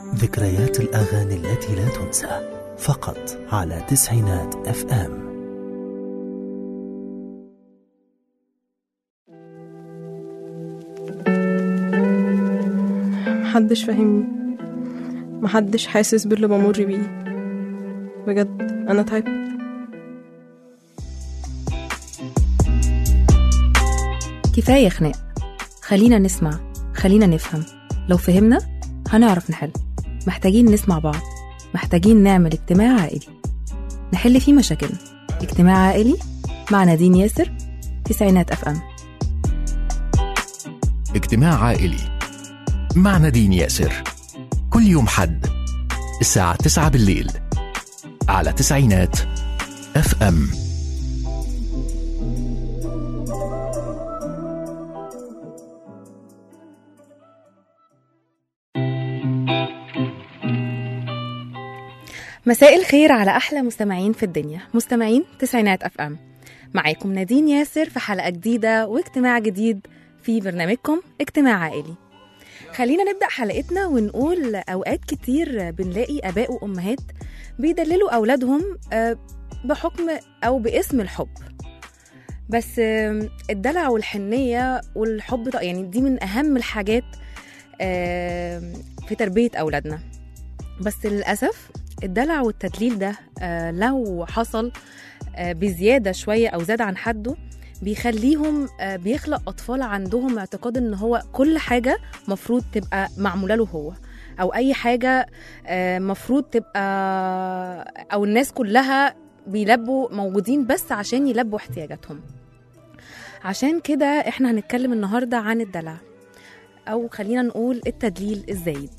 ذكريات الأغاني التي لا تنسى فقط على تسعينات اف ام محدش فاهمني محدش حاسس باللي بمر بيه بجد انا تعبت كفاية خناق خلينا نسمع خلينا نفهم لو فهمنا هنعرف نحل محتاجين نسمع بعض محتاجين نعمل اجتماع عائلي نحل فيه مشاكلنا اجتماع عائلي مع نادين ياسر تسعينات اف ام اجتماع عائلي مع نادين ياسر كل يوم حد الساعة 9 بالليل على تسعينات اف ام مساء الخير على احلى مستمعين في الدنيا مستمعين تسعينات اف ام معاكم نادين ياسر في حلقه جديده واجتماع جديد في برنامجكم اجتماع عائلي خلينا نبدا حلقتنا ونقول اوقات كتير بنلاقي اباء وامهات بيدللوا اولادهم آه، بحكم او باسم الحب بس آم، الدلع والحنيه والحب ده- يعني دي من اهم الحاجات آم، في تربيه اولادنا بس للاسف الدلع والتدليل ده آه، لو حصل آه، بزياده شويه او زاد عن حده بيخليهم آه، بيخلق اطفال عندهم اعتقاد ان هو كل حاجه مفروض تبقى معموله له هو او اي حاجه آه، مفروض تبقى او الناس كلها بيلبوا موجودين بس عشان يلبوا احتياجاتهم عشان كده احنا هنتكلم النهارده عن الدلع او خلينا نقول التدليل الزايد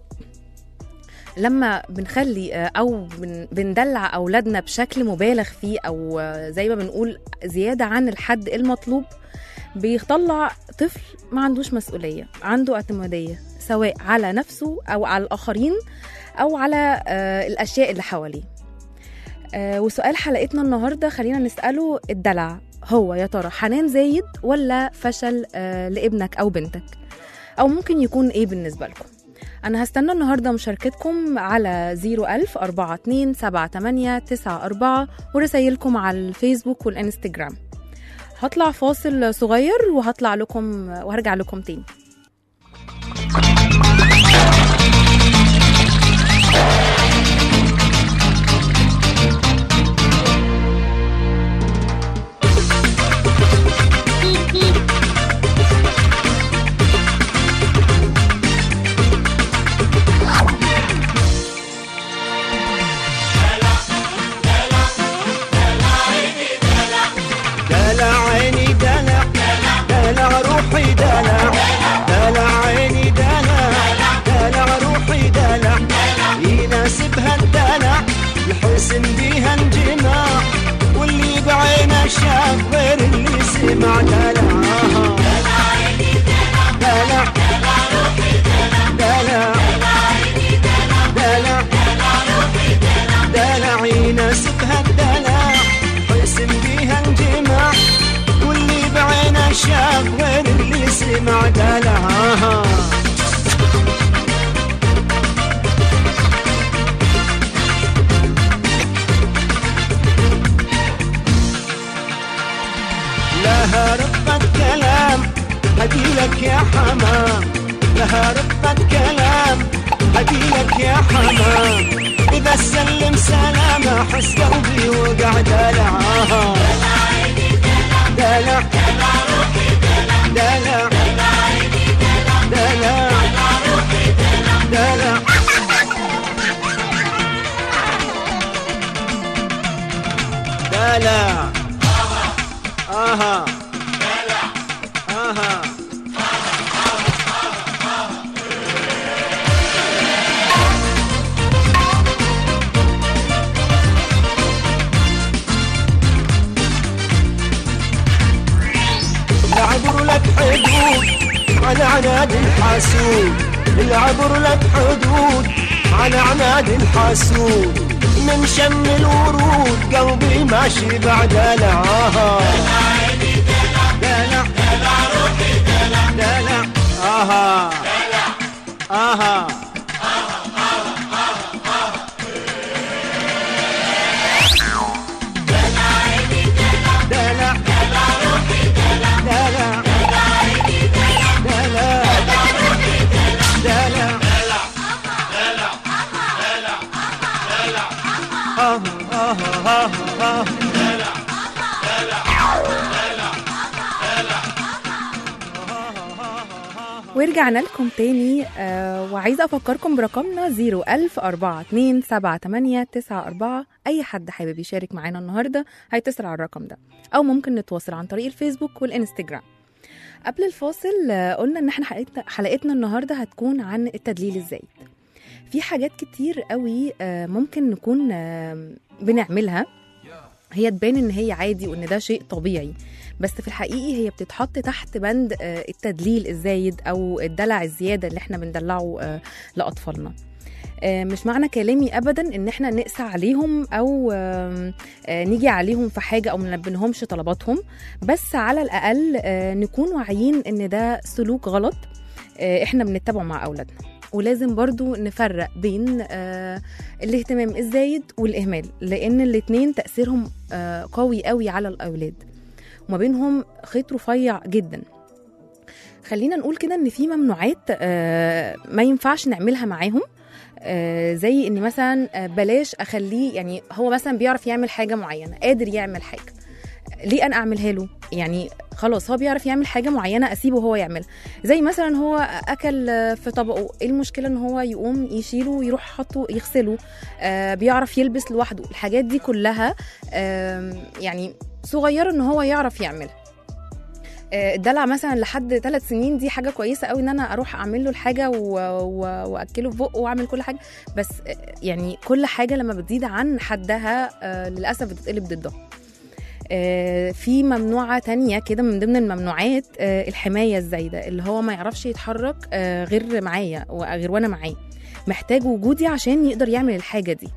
لما بنخلي آه، او بن- بندلع اولادنا بشكل مبالغ فيه او آه، زي ما بنقول زياده عن الحد المطلوب بيطلع طفل ما عندوش مسؤوليه عنده اعتماديه سواء على نفسه او على الاخرين او على آه، الاشياء اللي حواليه آه، وسؤال حلقتنا النهارده خلينا نساله الدلع هو يا ترى حنان زايد ولا فشل آه، لابنك او بنتك او ممكن يكون ايه بالنسبه لكم أنا هستنى النهاردة مشاركتكم على 01000 42 78 94 ورسايلكم على الفيسبوك والإنستجرام هطلع فاصل صغير وهطلع لكم وهرجع لكم تاني دلع عيني دلع دلع روحي دلع دلع عيني دلع دلع روحي دلع يناسبها الدلع الحسن بيها انجماع واللي بعينه شاف غير اللي سمع دلع دلع دلع دلع دلع يناسبها الدلع حسن بيها انجماع واللي بعينه شاف غير اللي سمع دلعها لها رقة كلام هديلك يا حمام لها رقة كلام هديلك يا حمام إذا سلم سلامة حس قلبي وقع دلعها دلع دلع دلع دلع دلع آها آها العبر لك حدود على عناد الحاسود العبر لك حدود على عناد الحاسود من شم الورود قلبي ماشي بعد دلعها دلع دلع آها آها ورجعنا لكم تاني آه وعايزة أفكركم برقمنا 010427894 أي حد حابب يشارك معانا النهاردة هيتصل على الرقم ده أو ممكن نتواصل عن طريق الفيسبوك والإنستجرام قبل الفاصل آه، قلنا إن احنا حلقتنا, حلقتنا النهاردة هتكون عن التدليل الزايد في حاجات كتير قوي آه، ممكن نكون آه، بنعملها هي تبان ان هي عادي وان ده شيء طبيعي بس في الحقيقي هي بتتحط تحت بند آه، التدليل الزايد او الدلع الزياده اللي احنا بندلعه آه، لاطفالنا آه، مش معنى كلامي ابدا ان احنا نقسى عليهم او آم، آه، نيجي عليهم في حاجه او منبهمش طلباتهم بس على الاقل آه، نكون واعيين ان ده سلوك غلط آه، احنا بنتبعه مع اولادنا ولازم برضو نفرق بين آه، الاهتمام الزايد والاهمال لان الاتنين تاثيرهم آه، قوي قوي على الاولاد وما بينهم خيط رفيع جدا خلينا نقول كده ان في ممنوعات آه، ما ينفعش نعملها معاهم آه، زي ان مثلا آه، بلاش اخليه يعني هو مثلا بيعرف يعمل حاجه معينه قادر يعمل حاجه ليه انا اعملها له يعني خلاص هو بيعرف يعمل حاجه معينه اسيبه هو يعملها زي مثلا هو اكل آه، في طبقه ايه المشكله ان هو يقوم يشيله ويروح حاطه يغسله آه بيعرف يلبس لوحده الحاجات دي كلها آه يعني صغيره ان هو يعرف يعملها آه، الدلع مثلا لحد ثلاث سنين دي حاجه كويسه قوي ان انا اروح اعمل له الحاجه و... و... واكله في بقه واعمل كل حاجه بس آه، يعني كل حاجه لما بتزيد عن حدها آه، للاسف بتتقلب ضدها آه، في ممنوعة تانية كده من ضمن الممنوعات آه، الحماية الزايدة اللي هو ما يعرفش يتحرك آه، غير معايا غير وانا معاه محتاج وجودي عشان يقدر يعمل الحاجة دي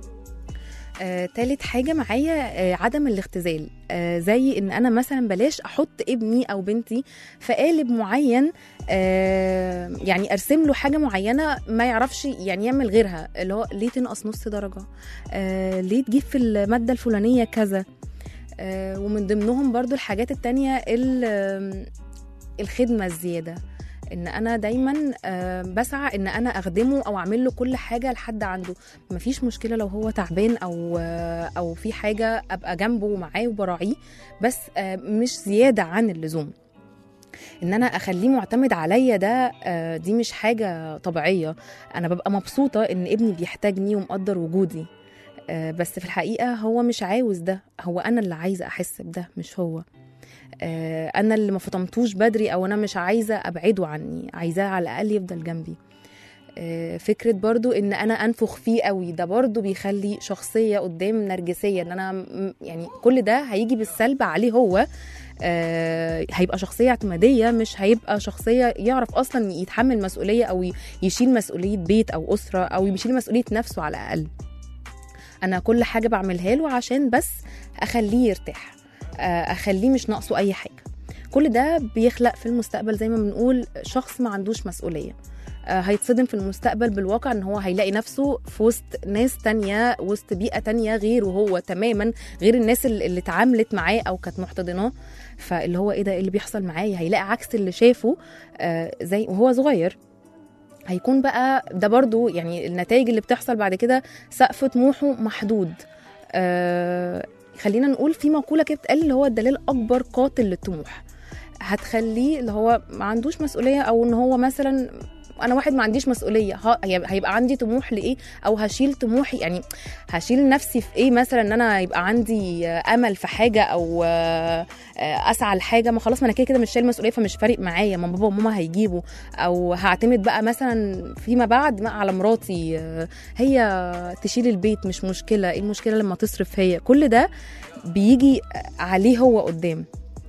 آه، تالت حاجة معايا آه، عدم الاختزال آه، زي ان انا مثلا بلاش احط ابني او بنتي في قالب معين آه، يعني ارسم له حاجة معينة ما يعرفش يعني يعمل غيرها اللي هو ليه تنقص نص درجة آه، ليه تجيب في المادة الفلانية كذا آه، ومن ضمنهم برضو الحاجات التانية ال- الخدمة الزيادة ان انا دايما آه، بسعى ان انا اخدمه او اعمل له كل حاجه لحد عنده مفيش مشكله لو هو تعبان او آه، او في حاجه ابقى جنبه ومعاه وبراعيه بس آه، مش زياده عن اللزوم ان انا اخليه معتمد عليا ده آه، دي مش حاجه طبيعيه انا ببقى مبسوطه ان ابني بيحتاجني ومقدر وجودي آه، بس في الحقيقه هو مش عاوز ده هو انا اللي عايزه احس بده مش هو آه، انا اللي ما فطمتوش بدري او انا مش عايزه ابعده عني عايزاه على الاقل يفضل جنبي آه، فكره برضو ان انا انفخ فيه قوي ده برضو بيخلي شخصيه قدام نرجسيه ان انا م- يعني كل ده هيجي بالسلب عليه هو آه، هيبقى شخصيه اعتماديه مش هيبقى شخصيه يعرف اصلا يتحمل مسؤوليه او ي- يشيل مسؤوليه بيت او اسره او يشيل مسؤوليه نفسه على الاقل انا كل حاجه بعملها له عشان بس اخليه يرتاح آه، اخليه مش ناقصه اي حاجه كل ده بيخلق في المستقبل زي ما بنقول شخص ما عندوش مسؤوليه آه، هيتصدم في المستقبل بالواقع ان هو هيلاقي نفسه في وسط ناس تانية وسط بيئة تانية غيره هو تماما غير الناس اللي اللي اتعاملت معاه او كانت محتضناه فاللي هو ايه ده إيه اللي بيحصل معايا هيلاقي عكس اللي شافه آه، زي وهو صغير هيكون بقى ده برضو يعني النتائج اللي بتحصل بعد كده سقف طموحه محدود آه خلينا نقول في مقولة كده بتقال اللي هو الدليل أكبر قاتل للطموح هتخليه اللي هو ما عندوش مسؤولية أو إن هو مثلا انا واحد ما عنديش مسؤوليه ه- هيبقى هيبقى عندي طموح لايه او هشيل طموحي يعني هشيل نفسي في ايه مثلا ان انا يبقى عندي آه، امل في حاجه او آه، آه، اسعى لحاجه ما خلاص ما انا كده كده مش شايل مسؤوليه فمش فارق معايا ما بابا وماما هيجيبوا او هعتمد بقى مثلا فيما بعد بقى على مراتي آه، هي تشيل البيت مش مشكله ايه المشكله لما تصرف هي كل ده بيجي عليه هو قدام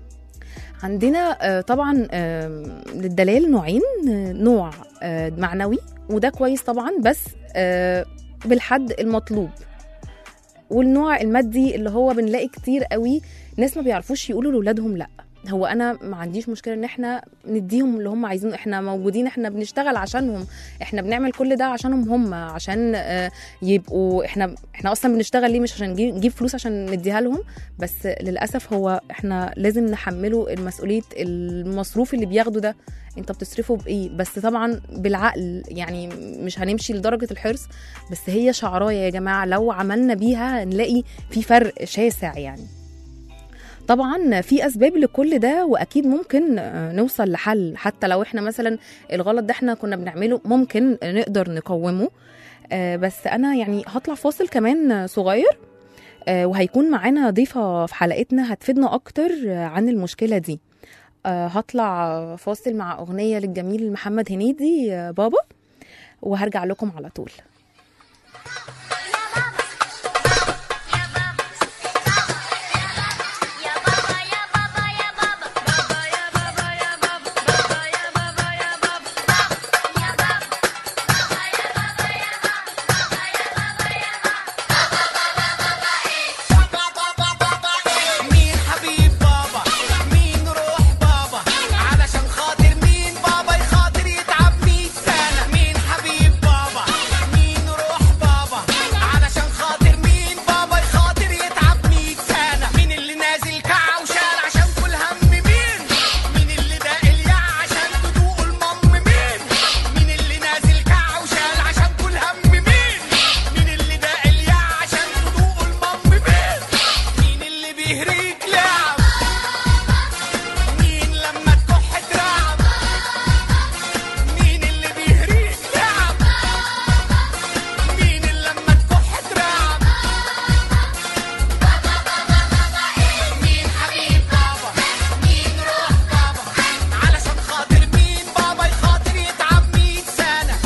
عندنا آه، طبعا آه، للدلال نوعين آه، نوع آه، معنوي وده كويس طبعا بس آه، بالحد المطلوب والنوع المادي اللي هو بنلاقي كتير قوي ناس ما بيعرفوش يقولوا لاولادهم لا هو انا ما عنديش مشكله ان احنا نديهم اللي هم عايزينه احنا موجودين احنا بنشتغل عشانهم احنا بنعمل كل ده عشانهم هم عشان آه، يبقوا احنا احنا اصلا بنشتغل ليه مش عشان نجيب نجيب فلوس عشان نديها لهم بس للاسف هو احنا لازم نحمله المسؤوليه المصروف اللي بياخده ده انت بتصرفه بايه بس طبعا بالعقل يعني مش هنمشي لدرجه الحرص بس هي شعرايه يا جماعه لو عملنا بيها هنلاقي في فرق شاسع يعني طبعا في اسباب لكل ده واكيد ممكن آه، نوصل لحل حتى لو احنا مثلا الغلط ده احنا كنا بنعمله ممكن نقدر نقومه آه، بس انا يعني هطلع فاصل كمان آه، صغير آه، وهيكون معانا ضيفة في حلقتنا هتفيدنا أكتر آه، عن المشكلة دي آه، هطلع فاصل مع أغنية للجميل محمد هنيدي آه، بابا وهرجع لكم على طول مين حبيب بابا مين روح بابا علشان خاطر مين بابا يخاطر يتعب مية سنة مين حبيب بابا مين روح بابا علشان خاطر مين بابا يخاطر يتعب مية سنة مين اللي نازل كعة وشال عشان كل هم مين مين اللي داق اليع عشان تدوق المم مين مين اللي نازل كعة وشال عشان كل هم مين مين اللي داق اليع عشان تدوق المم مين مين اللي بيهريك لعب مين لما تكح ترعب مين اللي بيهريك لعب مين اللي لما تكح ترعب مين حبيب بابا مين روح بابا علشان خاطر مين بابا يخاطر يتعب مية سنة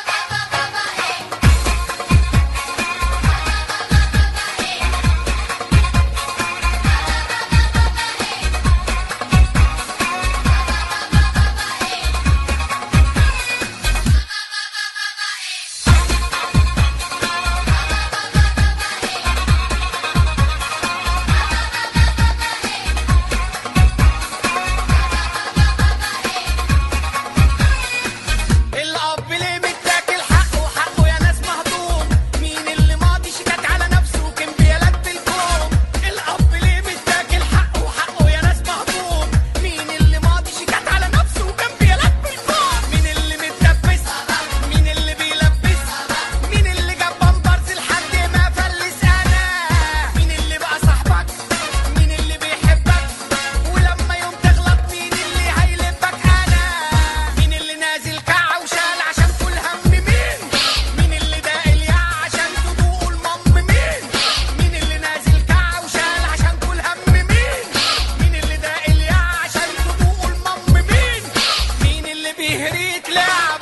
الاب ليه متاكل حقه حقه يا ناس مهضوم مين اللي ماضي شكاك على نفسه وكان بيلد الكوم الاب ليه متاكل حقه حقه يا ناس مهضوم مين اللي ماضي شكاك على نفسه وكان بيلد الكوم مين اللي متدبس مين اللي بيلبس مين اللي جاب بامبرز لحد ما فلس انا مين اللي بقى صاحبك مين اللي بيحبك ولما يوم تغلط مين اللي هيلبك انا مين اللي نازل كعة وشال عشان كل هم مين مين اللي داق اليع عشان تدوق المم مين مين اللي نازل كعة وشال عشان كل هم مين مين اللي داق اليع عشان تدوق المم مين مين اللي بيهريك لعب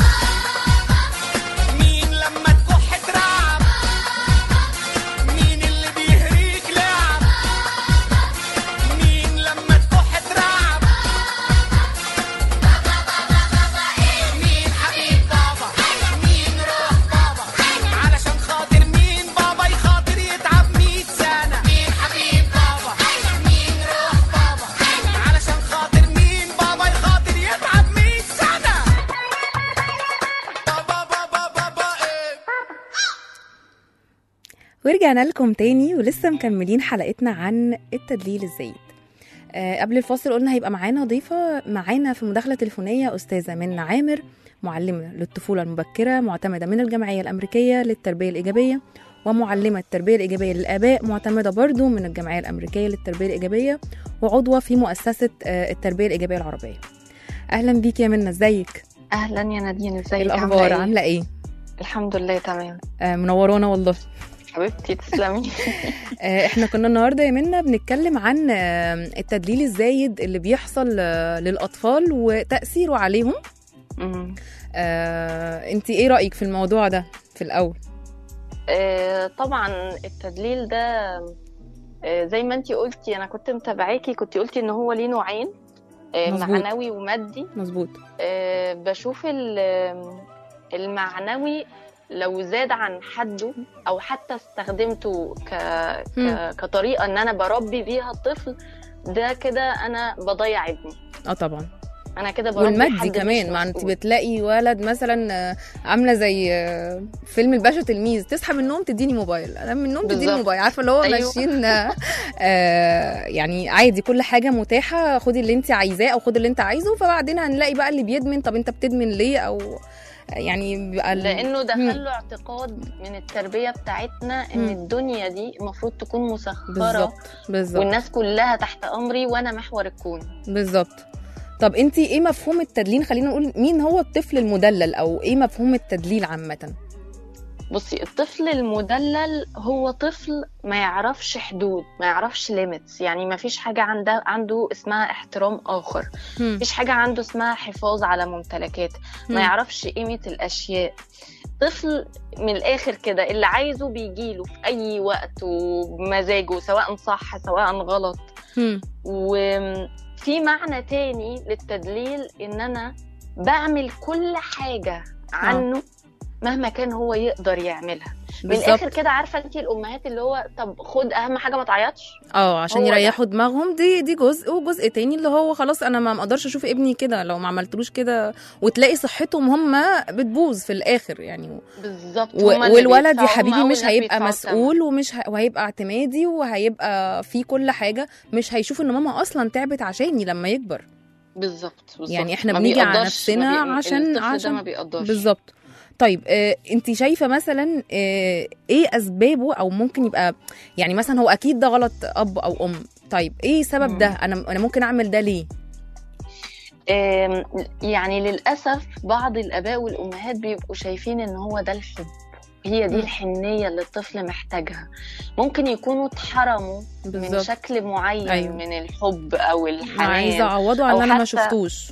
مين لما تكح ترعب مين اللي بيهريك لعب مين لما تكح ترعب مين حبيب بابا مين روح بابا علشان خاطر مين بابا يخاطر يتعب مية سنة مين حبيب بابا مين روح بابا علشان خاطر مين بابا يخاطر يتعب مية سنة بابا بابا بابا ايه ورجعنا لكم تاني ولسه مكملين حلقتنا عن التدليل الزايد آه، قبل الفاصل قلنا هيبقى معانا ضيفة معانا في مداخلة تليفونية أستاذة منى عامر معلمة للطفولة المبكرة معتمدة من الجمعية الأمريكية للتربية الإيجابية ومعلمة التربية الإيجابية للآباء معتمدة برضو من الجمعية الأمريكية للتربية الإيجابية وعضوة في مؤسسة آه، التربية الإيجابية العربية أهلا بيك يا منى ازيك اهلا يا نادين ازيك إيه الأخبار عامله ايه عاملة إيه الحمد لله تمام آه، منورانا والله حبيبتي تسلمي آه، احنا كنا النهارده يا منى بنتكلم عن آه، التدليل الزايد اللي بيحصل آه، للاطفال وتاثيره عليهم أمم. آه، انت ايه رايك في الموضوع ده في الاول آه، طبعا التدليل ده آه، زي ما انتي قلتي انا كنت متابعاكي كنت قلتي ان هو ليه نوعين آه، مظبوط. معنوي ومادي مظبوط آه، بشوف ال- المعنوي لو زاد عن حده او حتى استخدمته ك... مم. ك... كطريقه ان انا بربي بيها الطفل ده كده انا بضيع ابني اه طبعا انا كده بربي والمادي حد مش كمان ما انت مسؤول. بتلاقي ولد مثلا آه، عامله زي آه، فيلم الباشا تلميذ تصحى من النوم تديني موبايل انا من النوم تديني بالظبط. موبايل عارفه اللي هو أيوة. ماشيين آه، آه، يعني عادي كل حاجه متاحه خدي اللي انت عايزاه او خدي اللي انت عايزه فبعدين هنلاقي بقى اللي بيدمن طب انت بتدمن ليه او يعني بيبقى ال- لانه مم. دخل له اعتقاد من التربيه بتاعتنا ان مم. الدنيا دي المفروض تكون مسخره بالظبط بالظبط والناس كلها تحت امري وانا محور الكون بالظبط طب انت ايه مفهوم التدليل خلينا نقول مين هو الطفل المدلل او ايه مفهوم التدليل عامه بصي الطفل المدلل هو طفل ما يعرفش حدود ما يعرفش ليميتس يعني ما فيش حاجه عنده عنده اسمها احترام اخر هم. مفيش حاجه عنده اسمها حفاظ على ممتلكاته مم. ما يعرفش قيمه الاشياء طفل من الاخر كده اللي عايزه بيجيله في اي وقت وبمزاجه سواء صح سواء غلط هم. وفي معنى تاني للتدليل ان انا بعمل كل حاجه عنه مهما كان هو يقدر يعملها من الاخر بالظبط كده عارفه انت الامهات اللي هو طب خد اهم حاجه ما تعيطش اه عشان هو ده. يريحوا دماغهم دي دي جزء وجزء تاني اللي هو خلاص انا ما اقدرش اشوف ابني كده لو ما عملتلوش كده وتلاقي صحتهم هم بتبوظ في الاخر يعني بالظبط و... هما اللي والولد يا بيدفعوا، هما حبيبي أول مش ناس هيبقى بيدفعوا مسؤول ومش ه... وهيبقى اعتمادي وهيبقى في كل حاجه مش هيشوف ان ماما اصلا تعبت عشاني لما يكبر ثمن. بالظبط بالظبط يعني إحنا ما بنيجي على بيقدرش، نفسنا ما بي... عشان- الطفل عشان- ده ما بيقدرش بالظبط طيب آه انت شايفه مثلا آه ايه اسبابه او ممكن يبقى يعني مثلا هو اكيد ده غلط اب او ام طيب ايه سبب مم. ده انا انا ممكن اعمل ده ليه آم، يعني للأسف بعض الآباء والأمهات بيبقوا شايفين إن هو ده الحب هي دي مم. الحنية اللي الطفل محتاجها ممكن يكونوا اتحرموا من بالظبط شكل معين أيوة. من الحب أو عايزه الحنان اعوضه عن أو اللي انا ما حتى- شفتوش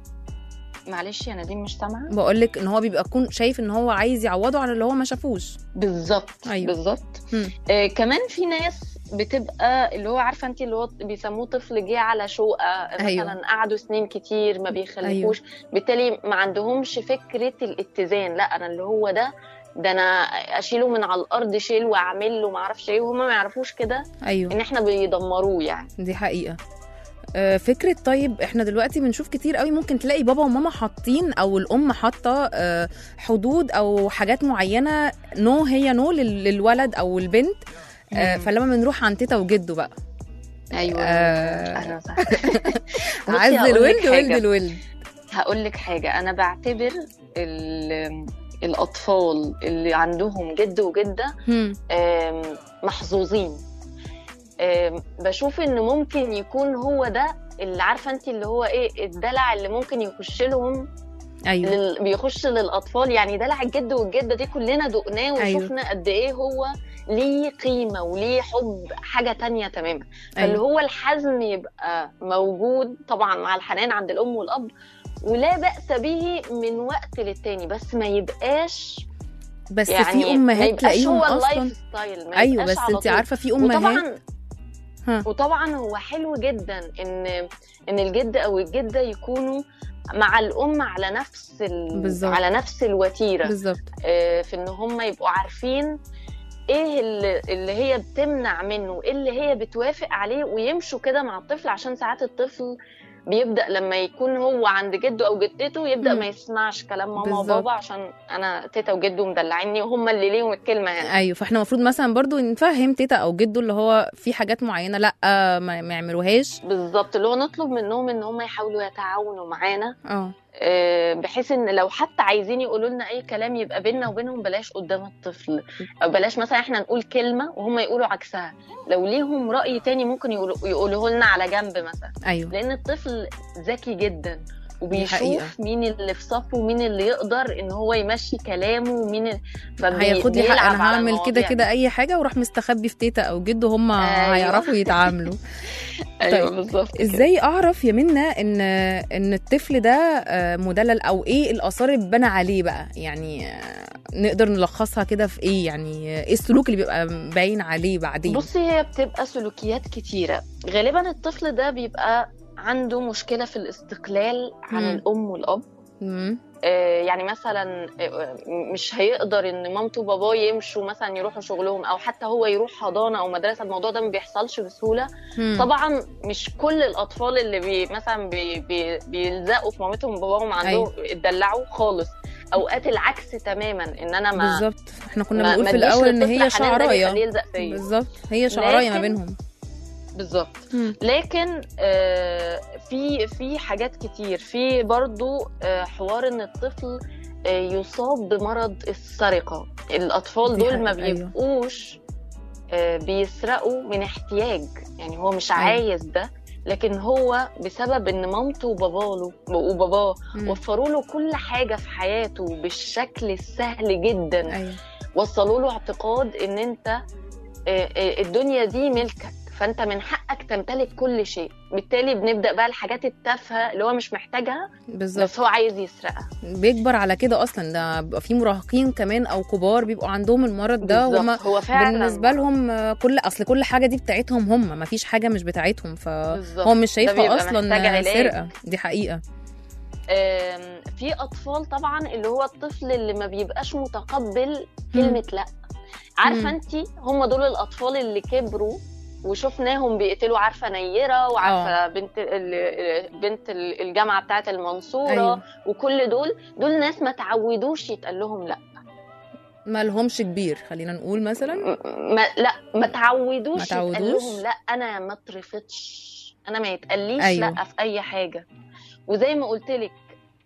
معلش يا نادين مش سامعة بقول لك ان هو بيبقى يكون شايف ان هو عايز يعوضه عن اللي هو ما شافوش بالظبط أيوة. بالظبط مم. آه كمان في ناس بتبقى اللي هو عارفه انت اللي هو بيسموه طفل جه على شقه مثلا أيوة. قعدوا سنين كتير ما بيخلفوش بالتالي ما عندهمش فكره الاتزان لا انا اللي هو ده ده انا اشيله من على الارض شيل واعمل له ما اعرفش ايه وهم ما يعرفوش كده ايوه ان احنا بيدمروه يعني دي حقيقة آه، فكرة طيب احنا دلوقتي بنشوف كتير قوي ممكن تلاقي بابا وماما حاطين او الام حاطة آه، حدود او حاجات معينة نو هي نو لل- للولد او البنت آه، مم. فلما بنروح عند تيتا وجده بقى ايوه آه. اهلا وسهلا بصي عز هقول لك الولد حاجة. ولد الولد هقول لك حاجة أنا بعتبر ال- الأطفال اللي عندهم جد وجدة هم، آم، محظوظين آم، بشوف إن ممكن يكون هو ده اللي عارفة أنت اللي هو إيه الدلع اللي ممكن يخش لهم ايوه لل... بيخش للأطفال يعني دلع الجد والجدة دي كلنا دقناه أيوة. وشفنا قد إيه هو ليه قيمة وليه حب حاجة تانية تماما فاللي ايوه هو الحزم يبقى موجود طبعا مع الحنان عند الام والاب ولا بأس به من وقت للتاني بس ما يبقاش بس يعني في ما امهات يبقاش تلاقيهم هو اصلا اللايف ستايل ما ايوه يبقاش بس على انت طول. عارفه في امهات وطبعا ها. وطبعا هو حلو جدا ان ان الجد او الجده يكونوا مع الام على نفس ال... بالظبط. على نفس الوتيره بالظبط آه، في ان هم يبقوا عارفين ايه اللي, اللي هي بتمنع منه ايه اللي هي بتوافق عليه ويمشوا كده مع الطفل عشان ساعات الطفل بيبدا لما يكون هو عند جده او جدته يبدا مم. ما يسمعش كلام ماما بالظبط. وبابا عشان انا تيتا وجده مدلعيني وهم اللي ليهم الكلمه يعني ايوه فاحنا المفروض مثلا برضو نفهم تيتا او جده اللي هو في حاجات معينه لا ما, ما يعملوهاش بالظبط اللي هو نطلب منهم ان هم يحاولوا يتعاونوا معانا اه آه، بحيث ان لو حتى عايزين يقولوا لنا اي كلام يبقى بيننا وبينهم بلاش قدام الطفل او بلاش مثلا احنا نقول كلمه وهم يقولوا عكسها لو ليهم راي تاني ممكن يقولوا يقولوه لنا على جنب مثلا ايوه لان الطفل ذكي جدا حقيقة. وبيشوف مين اللي في صفه ومين اللي يقدر ان هو يمشي كلامه ومين ال- فبي- هياخد لي حق بيلعب انا على هعمل كده المواضيع. كده اي حاجه واروح مستخبي في تيتا او جده هم أيوة. هيعرفوا يتعاملوا ايوه طيب، بالظبط كده. ازاي اعرف يا منى ان ان الطفل ده آه، مدلل او ايه الاثار اللي اتبنى عليه بقى يعني آه، نقدر نلخصها كده في ايه يعني آه، ايه السلوك اللي بيبقى باين عليه بعدين بصي هي بتبقى سلوكيات كتيرة غالبا الطفل ده بيبقى عنده مشكلة في الاستقلال عن مم. الأم والأب مم. آه، يعني مثلا آه، مش هيقدر ان مامته وباباه يمشوا مثلا يروحوا شغلهم او حتى هو يروح حضانه او مدرسه الموضوع ده ما بيحصلش بسهوله مم. طبعا مش كل الاطفال اللي بي مثلا بي بي بيلزقوا في مامتهم وباباهم عندهم اتدلعوا خالص اوقات العكس تماما ان انا ما بالظبط احنا كنا ما- بنقول ما في اديش الاول ان للطفل هي حنان ده بيخليه شعرايه يلزق فيا بالظبط هي شعرايه ما لكن- بينهم بالظبط مم. لكن آه، في في حاجات كتير في برضو آه، حوار ان الطفل آه، يصاب بمرض السرقة الأطفال دي دول ما حقيقة، أيوة. بيبقوش آه، بيسرقوا من احتياج يعني هو مش أيوة. عايز ده لكن هو بسبب ان مامته وباباه وباباه مم. وفروا له كل حاجة في حياته بالشكل السهل جدا ايوه وصلوا له اعتقاد ان انت آه، آه، الدنيا دي ملكك فانت من حقك تمتلك كل شيء بالتالي بنبدا بقى الحاجات التافهه اللي هو مش محتاجها بالظبط بس هو عايز يسرقها بيكبر على كده اصلا ده بيبقى في مراهقين كمان او كبار بيبقوا عندهم المرض ده بالظبط. وهم هو فعلا بالنسبه لهم آه، كل اصل كل حاجه دي بتاعتهم هم ما فيش حاجه مش بتاعتهم بالظبط. فهو مش ده شايفها بيبقى اصلا محتاج آه، علاج. سرقه دي حقيقه آم، في اطفال طبعا اللي هو الطفل اللي ما بيبقاش متقبل كلمه لا عارفه مم. انت هم دول الاطفال اللي كبروا وشفناهم بيقتلوا عارفه نيره وعارفه بنت ال- بنت ال- الجامعه بتاعت المنصوره أيوة. وكل دول دول ناس ما تعودوش يتقال لهم لا ما لهمش كبير خلينا نقول مثلا م- ما لا ما تعودوش ما يتقال تعودوش؟ لهم لا انا ما اترفضش انا ما يتقاليش أيوة. لا في اي حاجه وزي ما قلت لك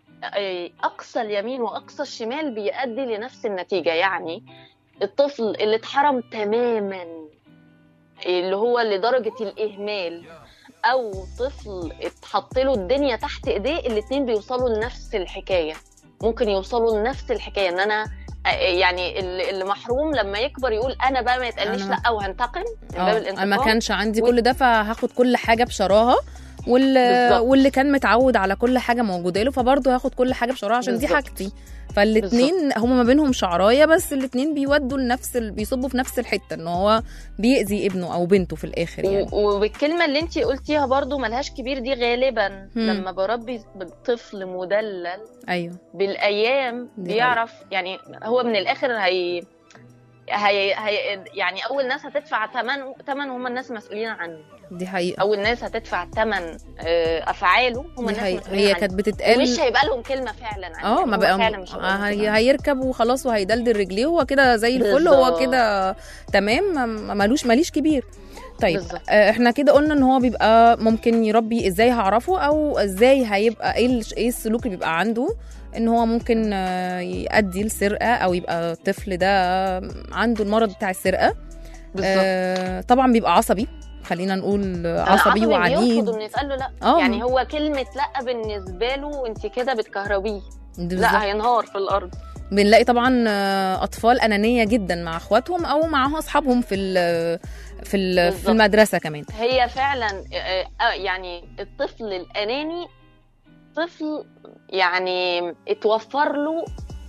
اقصى اليمين واقصى الشمال بيؤدي لنفس النتيجه يعني الطفل اللي اتحرم تماما اللي هو لدرجه الاهمال او طفل اتحط له الدنيا تحت ايديه الاتنين بيوصلوا لنفس الحكايه ممكن يوصلوا لنفس الحكايه ان انا يعني اللي اللي محروم لما يكبر يقول انا بقى ما يتقاليش أنا- لا وهنتقم من باب اه انا الانتقام ما كانش عندي و- كل ده فهاخد كل حاجه بشراهه وال... بالظبط. واللي كان متعود على كل حاجه موجوده له فبرضه هاخد كل حاجه بشراهه عشان دي بالظبط. حاجتي فالاتنين هما ما بينهم شعرايه بس الاتنين بيودوا لنفس ال... بيصبوا في نفس الحته ان هو بيأذي ابنه او بنته في الاخر يعني و- وبالكلمه اللي انت قلتيها برضو ملهاش كبير دي غالبا مم. لما بربي طفل مدلل ايوه بالايام دي بيعرف يعني هو من الاخر هي هي, هي يعني اول ناس هتدفع ثمن ثمن هم الناس مسؤولين عنه دي حقيقه اول ناس هتدفع ثمن افعاله هم دي الناس حقيقه مسؤولين هي عنه كانت ومش بتتقال هيبقى لهم كلمه فعلا عنه اه ما هو بقى فعلا مش هيبقى لهم هي... كلمة. هيركب وخلاص وهيدلدل رجليه هو كده زي الفل هو بالظبط. كده تمام ما- ملوش ماليش كبير طيب بالظبط. آه، احنا كده قلنا ان هو بيبقى ممكن يربي ازاي هعرفه او ازاي هيبقى ايه الش- ايه السلوك اللي بيبقى عنده ان هو ممكن آه، يؤدي لسرقه او يبقى الطفل ده عنده المرض بتاع السرقه بالظبط آه طبعا بيبقى عصبي خلينا نقول آه، لا، عصبي بيرفض وعنيد ان يتقال له لا آه. يعني هو كلمه لا بالنسبه له انت كده بتكهربيه بالظبط. لا هينهار في الارض بنلاقي طبعا آه، اطفال انانيه جدا مع اخواتهم او مع اصحابهم في ال- في ال- في بالظبط. المدرسه كمان هي فعلا آه، آه، يعني الطفل الاناني طفل يعني اتوفر له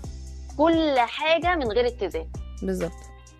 كل حاجه من غير اتزان بالظبط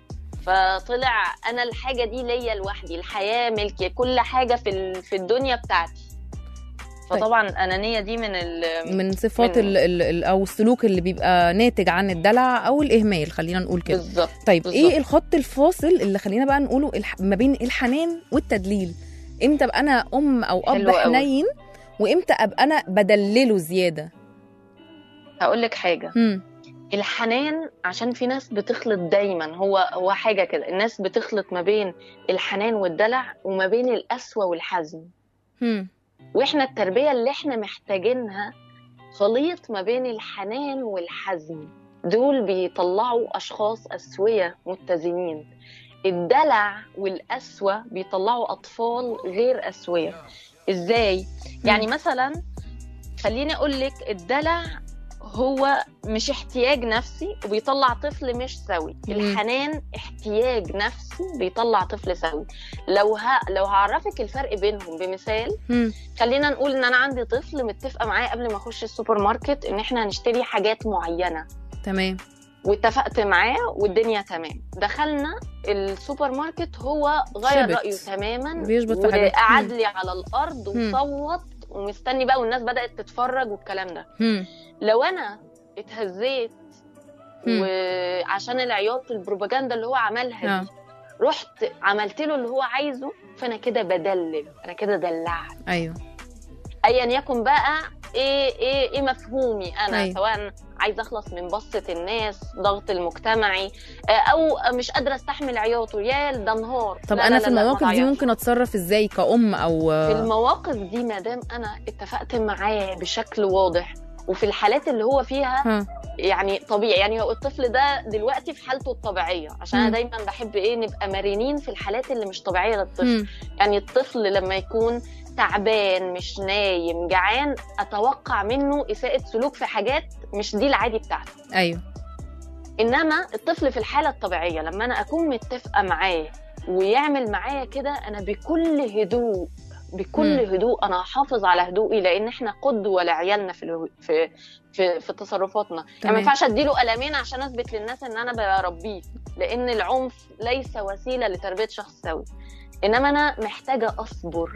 فطلع انا الحاجه دي ليا لوحدي الحياه ملكي كل حاجه في ال- في الدنيا بتاعتي فطبعا الانانيه دي من ال من صفات من- ال ال ال او السلوك اللي بيبقى ناتج عن الدلع او الاهمال خلينا نقول كده بالظبط طيب بالظبط. ايه الخط الفاصل اللي خلينا بقى نقوله الح... ما بين الحنان والتدليل امتى ابقى انا ام او اب حلو قوي. حنين وامتى ابقى انا بدلله زياده هقول لك حاجه هم. الحنان عشان في ناس بتخلط دايما هو هو حاجه كده الناس بتخلط ما بين الحنان والدلع وما بين القسوه والحزم هم. واحنا التربيه اللي احنا محتاجينها خليط ما بين الحنان والحزم دول بيطلعوا اشخاص اسويه متزنين الدلع والقسوه بيطلعوا اطفال غير اسويه ازاي يعني مثلا خليني اقول لك الدلع هو مش احتياج نفسي وبيطلع طفل مش سوي مم. الحنان احتياج نفسي بيطلع طفل سوي لو ه... لو هعرفك الفرق بينهم بمثال هم. خلينا نقول ان انا عندي طفل متفقه معاه قبل ما اخش السوبر ماركت ان احنا هنشتري حاجات معينه تمام واتفقت معاه والدنيا تمام دخلنا السوبر ماركت هو غير شبت. رايه تماما بيشبط في حاجات. وقعد مم. لي على الارض مم. وصوت ومستني بقى والناس بدات تتفرج والكلام ده هم. لو انا اتهزيت مم. وعشان العياط البروباجندا اللي هو عملها آه. دي رحت عملت له اللي هو عايزه فانا كده بدلل انا كده دلعت ايوه ايا يكن بقى ايه ايه ايه مفهومي انا أيوة. أيوة. سواء عايزه اخلص من بصه الناس ضغط المجتمعي آه، او مش قادره استحمل عياطه يا ده انهار طب لا انا لا في لا لا، ما المواقف دي تعيطش. ممكن اتصرف ازاي كأم او في المواقف دي ما دام انا اتفقت معاه بشكل واضح وفي الحالات اللي هو فيها ها يعني طبيعي يعني هو الطفل ده دلوقتي في حالته الطبيعيه عشان مم. انا دايما بحب ايه نبقى مرنين في الحالات اللي مش طبيعيه للطفل مم. يعني الطفل لما يكون تعبان مش نايم جعان اتوقع منه اساءه سلوك في حاجات مش دي العادي بتاعته ايوه انما الطفل في الحاله الطبيعيه لما انا اكون متفقه معاه ويعمل معايا كده انا بكل هدوء بكل مم. هدوء انا هحافظ على هدوئي لان احنا قدوه لعيالنا في الهو- في في, في تصرفاتنا يعني تمام. ما ينفعش اديله قلمين عشان اثبت للناس ان انا بربيه لان العنف ليس وسيله لتربيه شخص سوي انما انا محتاجه اصبر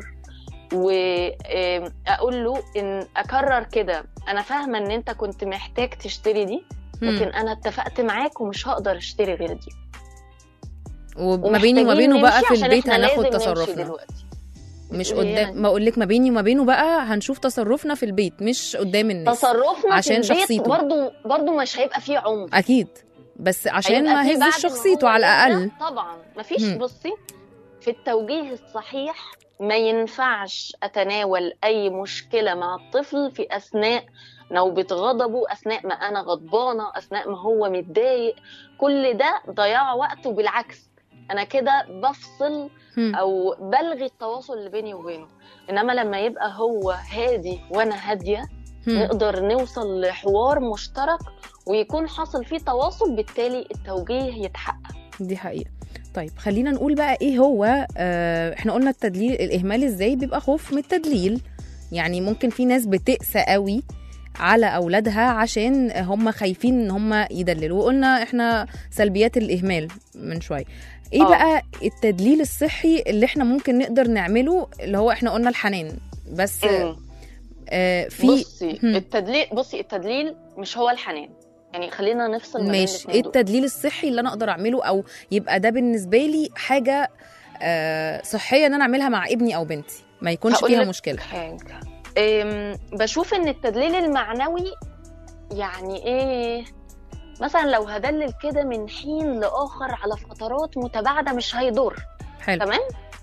واقول له ان اكرر كده انا فاهمه ان انت كنت محتاج تشتري دي لكن مم. انا اتفقت معاك ومش هقدر اشتري غير دي وما بيني وما ومحتاجين بينه بقى نمشي في عشان البيت إحنا هناخد لازم نمشي تصرفنا دلوقتي مش بتقولي قدام يعني. ما اقول لك ما بيني وما بينه بقى هنشوف تصرفنا في البيت مش قدام الناس تصرفنا عشان في البيت شخصيته. برضو برضو مش هيبقى فيه عنف اكيد بس عشان هيبقى ما فيه بعد هزش ما شخصيته هو على يهدى، الاقل طبعا مفيش مم. بصي في التوجيه الصحيح ما ينفعش اتناول اي مشكله مع الطفل في اثناء نوبة غضبه أثناء ما أنا غضبانة أثناء ما هو متضايق كل ده ضياع وقت وبالعكس أنا كده بفصل مم. او بلغي التواصل اللي بيني وبينه انما لما يبقى هو هادي وانا هاديه مم. نقدر نوصل لحوار مشترك ويكون حاصل فيه تواصل بالتالي التوجيه يتحقق دي حقيقة طيب خلينا نقول بقى ايه هو آه احنا قلنا التدليل الاهمال ازاي بيبقى خوف من التدليل يعني ممكن في ناس بتقسى قوي على اولادها عشان هم خايفين ان هم يدللوا وقلنا احنا سلبيات الاهمال من شويه ايه آه. بقى التدليل الصحي اللي احنا ممكن نقدر نعمله اللي هو احنا قلنا الحنان بس مم. آه في بصي هم. التدليل بصي التدليل مش هو الحنان يعني خلينا نفصل ما بين ماشي الاتنين ايه دول. التدليل الصحي اللي انا اقدر اعمله او يبقى ده بالنسبه لي حاجه آه صحيه ان انا اعملها مع ابني او بنتي ما يكونش هقول فيها لك مشكله حاجة أم، بشوف ان التدليل المعنوي يعني ايه مثلا لو هدلل كده من حين لاخر على فترات متباعده مش هيضر حلو تمام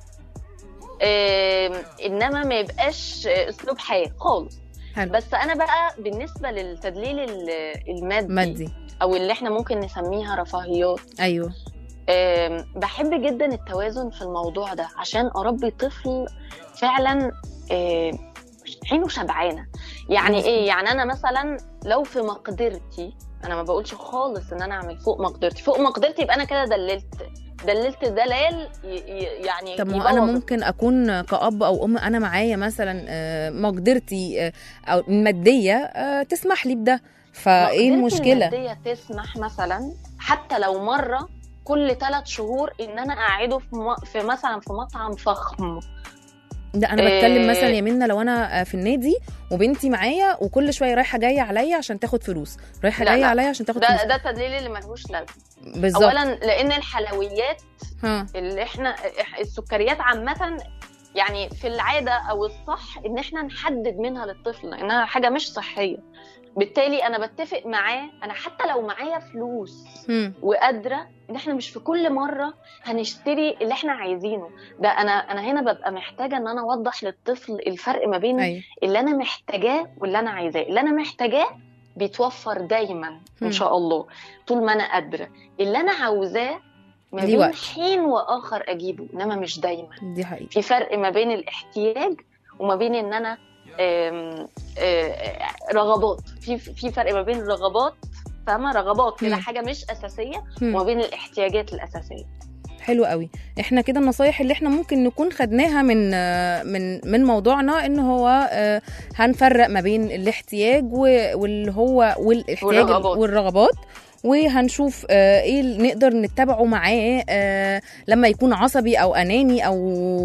أم، انما ما يبقاش اسلوب حياه خالص حلو بس انا بقى بالنسبه للتدليل ال- المادي مادي او اللي احنا ممكن نسميها رفاهيات ايوه أم، بحب جدا التوازن في الموضوع ده عشان اربي طفل فعلا أم، عينه شبعانه يعني مظبوط. ايه يعني انا مثلا لو في مقدرتي انا ما بقولش خالص ان انا اعمل فوق مقدرتي فوق مقدرتي يبقى انا كده دللت دللت دلال ي- ي- يعني طب ما انا يبوظ ممكن اكون كأب او ام انا معايا مثلا آه، مقدرتي آه، او ماديه آه، تسمح لي بده فايه مقدرتي المشكله المادية تسمح مثلا حتى لو مرة كل ثلاث شهور ان انا اقعده في, م... في مثلا في مطعم فخم ده انا بتكلم إيه. مثلا يا منى لو انا آه، في النادي وبنتي معايا وكل شويه رايحه جايه عليا عشان تاخد فلوس رايحه لا، جايه لا. عليا عشان تاخد ده فلوس ده التدليل اللي ملهوش لازمه بالظبط اولا لان الحلويات ها اللي احنا إح- السكريات عامه يعني في العاده او الصح ان احنا نحدد منها للطفل لانها حاجه مش صحيه بالتالي انا بتفق معاه انا حتى لو معايا فلوس هم. وقادره ان احنا مش في كل مره هنشتري اللي احنا عايزينه ده انا انا هنا ببقى محتاجه ان انا اوضح للطفل الفرق ما بين ايوه اللي انا محتاجاه واللي انا عايزاه اللي انا محتاجاه بيتوفر دايما مم. ان شاء الله طول ما انا قادره اللي انا عاوزاه ما ليه بين وقت. حين واخر اجيبه انما مش دايما دي حقيقة في فرق ما بين الاحتياج وما بين ان انا آم، آه، رغبات في في فرق ما بين الرغبات فاهمه رغبات كده مم. حاجه مش اساسيه هم. وما بين الاحتياجات الاساسيه حلو قوي احنا كده النصايح اللي احنا ممكن نكون خدناها من آه، من من موضوعنا ان هو آه، هنفرق ما بين الاحتياج و- واللي هو والاحتياج والرغبات. والرغبات وهنشوف آه، ايه اللي نقدر نتبعه معاه آه، لما يكون عصبي او اناني او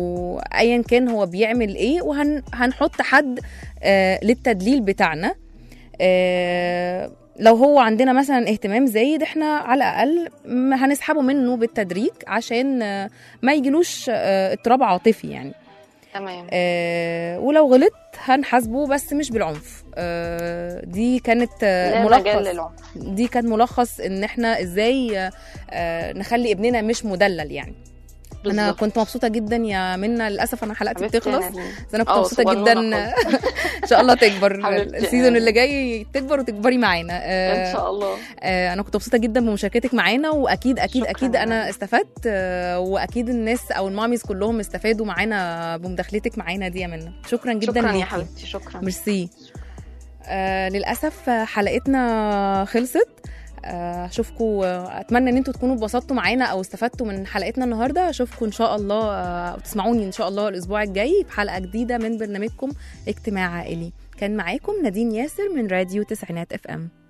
ايا كان هو بيعمل ايه وهنحط حد آه، للتدليل بتاعنا آه، لو هو عندنا مثلا اهتمام زايد احنا على الاقل م- هنسحبه منه بالتدريج عشان آه، ما يجيلوش آه، اضطراب عاطفي يعني تمام آه، ولو غلط هنحاسبه بس مش بالعنف آه، دي كانت آه، لا مجال ملخص للعنف دي كان ملخص ان احنا ازاي آه، آه، نخلي ابننا مش مدلل يعني انا بالظبط. كنت مبسوطه جدا يا منى للاسف انا حلقتي حبيبتي بتخلص يا نادين. بس انا كنت اه، مبسوطه صغنونة جدا ان شاء الله تكبر حبيبتي. السيزون اللي جاي تكبر وتكبري معانا آه، ان شاء الله آه، انا كنت مبسوطه جدا بمشاركتك معانا واكيد اكيد شكراً اكيد انا يا استفدت آه، واكيد الناس او الماميز كلهم استفادوا معانا بمداخلتك معانا دي يا منى شكرا جدا شكرا يا ليكي حبيبتي شكرا ميرسي آه للاسف آه، حلقتنا خلصت آه، اشوفكم اتمنى ان انتوا تكونوا اتبسطتوا معانا او استفدتوا من حلقتنا النهارده اشوفكم ان شاء الله آه، او تسمعوني ان شاء الله الاسبوع الجاي في حلقه جديده من برنامجكم اجتماع عائلي كان معاكم نادين ياسر من راديو تسعينات اف ام